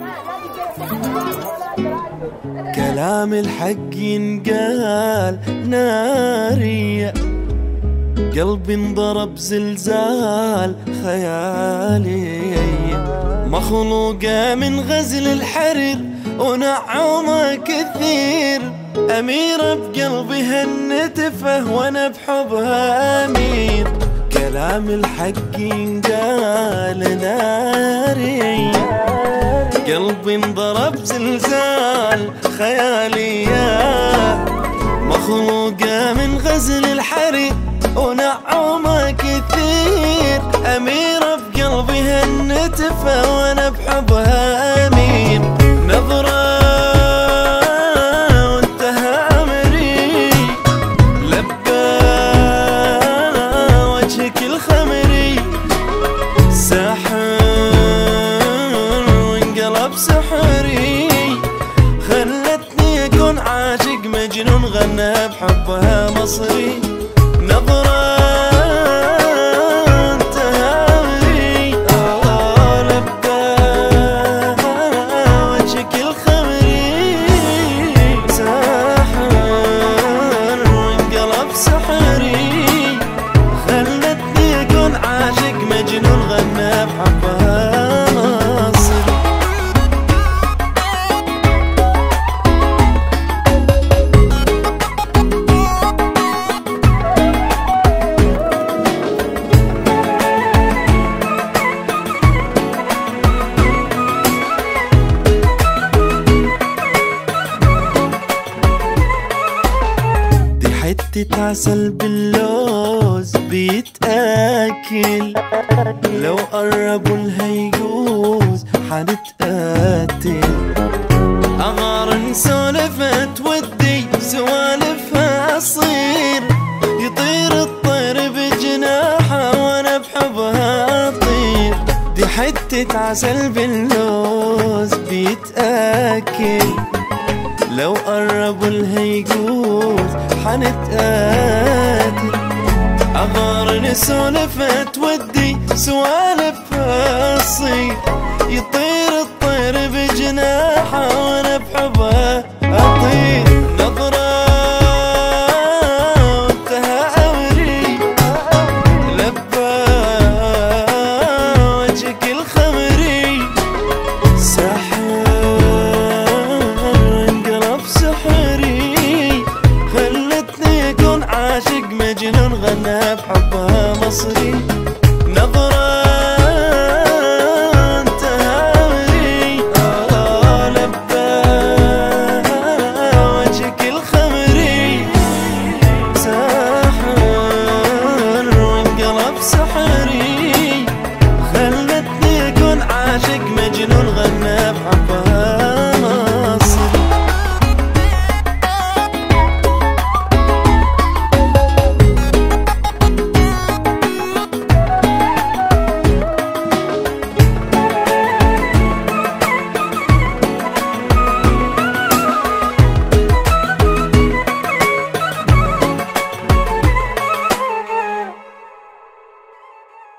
كلام الحق ينقال نارية قلبي انضرب زلزال خيالي مخلوقة من غزل الحرير ونعومة كثير أميرة بقلبي هالنتفة وأنا بحبها أمير كلام الحق ينقال ناري قلبي انضرب زلزال خيالي مخلوقة من غزل الحرير ونعومة كثير أميرة بقلبي هالنتفة وأنا بحبها أمير نظرة وانتهى أمري لبى وجهك الخمري ساحر وانقلب سحري خلتني أكون عاشق مجنون غنى بحبها مصري نظرة انتهى أمري آه، لبى وجهك الخمري ساحر وانقلب سحري خلتني اكون عاشق مجنون غنى بحبها مصر دي حتة عسل باللوز بيتاكل لو قربوا الهيجوز حنتقاتل أغار سولفت ودي سوالفها أصير يطير الطير بجناحه وأنا بحبها أطير دي حتة عسل باللوز بيتاكل لو قربوا الهيجوز حنتقاتل أغار سولفت ودي سوالف أصير يطير الطير بجناحه وأنا بحبها أطير